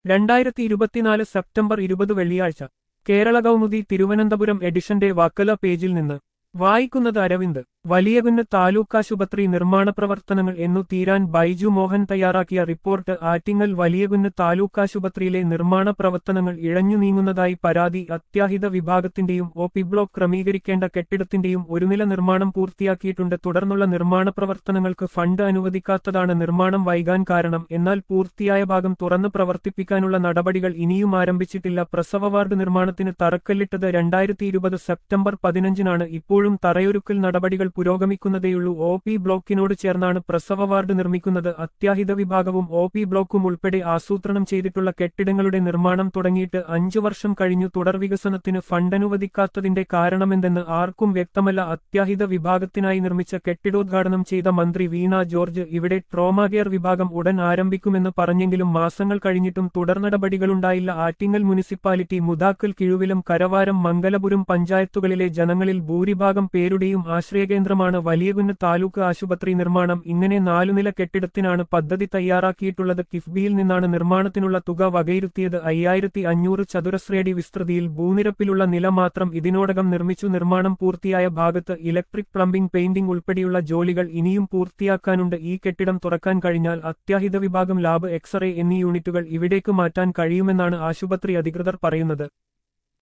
രണ്ടായിരത്തി ഇരുപത്തിനാല് സെപ്റ്റംബർ ഇരുപത് വെള്ളിയാഴ്ച കേരള കൗമുദി തിരുവനന്തപുരം എഡിഷന്റെ വാക്കല പേജിൽ നിന്ന് വായിക്കുന്നത് അരവിന്ദ് വലിയകുന്ന് താലൂക്കാശുപത്രി നിർമ്മാണ പ്രവർത്തനങ്ങൾ എന്നു തീരാൻ ബൈജു മോഹൻ തയ്യാറാക്കിയ റിപ്പോർട്ട് ആറ്റിങ്ങൽ വലിയകുന്ന് താലൂക്കാശുപത്രിയിലെ നിർമ്മാണ പ്രവർത്തനങ്ങൾ ഇഴഞ്ഞു നീങ്ങുന്നതായി പരാതി അത്യാഹിത വിഭാഗത്തിന്റെയും ഒ പി ബ്ലോക്ക് ക്രമീകരിക്കേണ്ട കെട്ടിടത്തിന്റെയും ഒരു നില നിർമ്മാണം പൂർത്തിയാക്കിയിട്ടുണ്ട് തുടർന്നുള്ള നിർമ്മാണ പ്രവർത്തനങ്ങൾക്ക് ഫണ്ട് അനുവദിക്കാത്തതാണ് നിർമ്മാണം വൈകാൻ കാരണം എന്നാൽ പൂർത്തിയായ ഭാഗം തുറന്ന് പ്രവർത്തിപ്പിക്കാനുള്ള നടപടികൾ ഇനിയും ആരംഭിച്ചിട്ടില്ല പ്രസവ വാർഡ് നിർമ്മാണത്തിന് തറക്കല്ലിട്ടത് രണ്ടായിരത്തി ഇരുപത് സെപ്റ്റംബർ പതിനഞ്ചിനാണ് ഇപ്പോഴും തറയൊരുക്കൽ നടപടികൾ പുരോഗമിക്കുന്നതേയുള്ളൂ ഒ പി ബ്ലോക്കിനോട് ചേർന്നാണ് പ്രസവ വാർഡ് നിർമ്മിക്കുന്നത് അത്യാഹിത വിഭാഗവും ഒ പി ബ്ലോക്കും ഉൾപ്പെടെ ആസൂത്രണം ചെയ്തിട്ടുള്ള കെട്ടിടങ്ങളുടെ നിർമ്മാണം തുടങ്ങിയിട്ട് അഞ്ചു വർഷം കഴിഞ്ഞു തുടർ വികസനത്തിന് ഫണ്ട് അനുവദിക്കാത്തതിന്റെ കാരണമെന്തെന്ന് ആർക്കും വ്യക്തമല്ല അത്യാഹിത വിഭാഗത്തിനായി നിർമ്മിച്ച കെട്ടിടോദ്ഘാടനം ചെയ്ത മന്ത്രി വീണ ജോർജ് ഇവിടെ ട്രോമാ കെയർ വിഭാഗം ഉടൻ ആരംഭിക്കുമെന്ന് പറഞ്ഞെങ്കിലും മാസങ്ങൾ കഴിഞ്ഞിട്ടും തുടർ നടപടികളുണ്ടായില്ല ആറ്റിങ്ങൽ മുനിസിപ്പാലിറ്റി മുതാക്കൽ കിഴുവിലും കരവാരം മംഗലപുരം പഞ്ചായത്തുകളിലെ ജനങ്ങളിൽ ഭൂരിഭാഗം പേരുടെയും ആശ്രയകേന്ദ്രമാണ് വലിയകുന്ന് താലൂക്ക് ആശുപത്രി നിർമ്മാണം ഇങ്ങനെ നാലുനില കെട്ടിടത്തിനാണ് പദ്ധതി തയ്യാറാക്കിയിട്ടുള്ളത് കിഫ്ബിയിൽ നിന്നാണ് നിർമ്മാണത്തിനുള്ള തുക വകയിരുത്തിയത് അയ്യായിരത്തി അഞ്ഞൂറ് ചതുരശ്രയടി വിസ്തൃതിയിൽ ഭൂനിരപ്പിലുള്ള നില മാത്രം ഇതിനോടകം നിർമ്മിച്ചു നിർമ്മാണം പൂർത്തിയായ ഭാഗത്ത് ഇലക്ട്രിക് പ്ലംബിംഗ് പെയിന്റിംഗ് ഉൾപ്പെടെയുള്ള ജോലികൾ ഇനിയും പൂർത്തിയാക്കാനുണ്ട് ഈ കെട്ടിടം തുറക്കാൻ കഴിഞ്ഞാൽ അത്യാഹിത വിഭാഗം ലാബ് എക്സ്റേ എന്നീ യൂണിറ്റുകൾ ഇവിടേക്ക് മാറ്റാൻ കഴിയുമെന്നാണ് ആശുപത്രി അധികൃതർ പറയുന്നത്